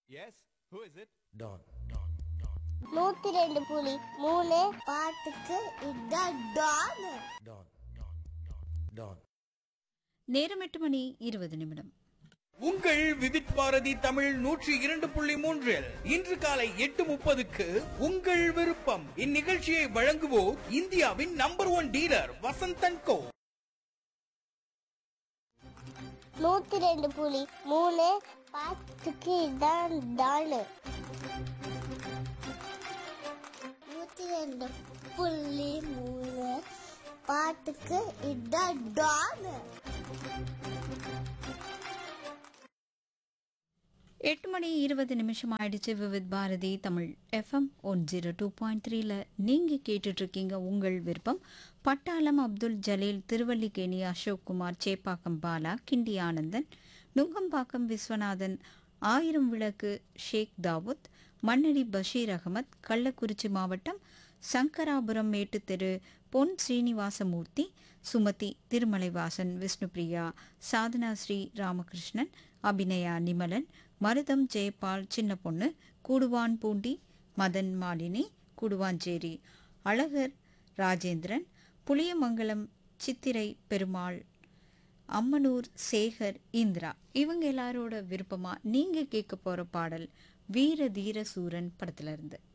Yes? Who is it? Don. நூத்தி ரெண்டு புலி மூணு பாட்டுக்கு இதான் டான் Don. Don. நேரம் எட்டு மணி இருபது நிமிடம் உங்கள் விதிட் பாரதி தமிழ் நூற்றி இரண்டு புள்ளி மூன்றில் இன்று காலை எட்டு முப்பதுக்கு உங்கள் விருப்பம் இந்நிகழ்ச்சியை வழங்குவோர் இந்தியாவின் number one dealer Vasanthan co நூத்தி ரெண்டு புலி மூணு பாட்டுக்கு இதான் டான் நூத்தி ரெண்டு புள்ளி மூணு பாட்டுக்கு இதான் டான் எட்டு மணி இருபது நிமிஷம் ஆயிடுச்சு Vividh Bharati Tamil FM one zero two point த்ரீல நீங்கள் கேட்டுட்ருக்கீங்க உங்கள் விருப்பம் பட்டாளம் அப்துல் ஜலீல் திருவல்லிக்கேணி அசோக் குமார் சேப்பாக்கம் பாலா கிண்டி ஆனந்தன் நுங்கம்பாக்கம் விஸ்வநாதன் ஆயிரம் விளக்கு ஷேக் தாவூத் மன்னடி பஷீர் அகமத் கள்ளக்குறிச்சி மாவட்டம் சங்கராபுரம் மேட்டுத்தெரு பொன் ஸ்ரீனிவாசமூர்த்தி சுமதி திருமலைவாசன் விஷ்ணுபிரியா சாதனா ஸ்ரீ ராமகிருஷ்ணன் அபிநயா நிமலன் மருதம் ஜெயபால் சின்ன பொண்ணு கூடுவான் பூண்டி மதன் மாலினி கூடுவாஞ்சேரி அழகர் ராஜேந்திரன் புளியமங்கலம் சித்திரை பெருமாள் அம்மனூர் சேகர் இந்திரா இவங்க எல்லாரோட விருப்பமா நீங்க கேட்க போற பாடல் வீர தீர சூரன் படத்துல இருந்து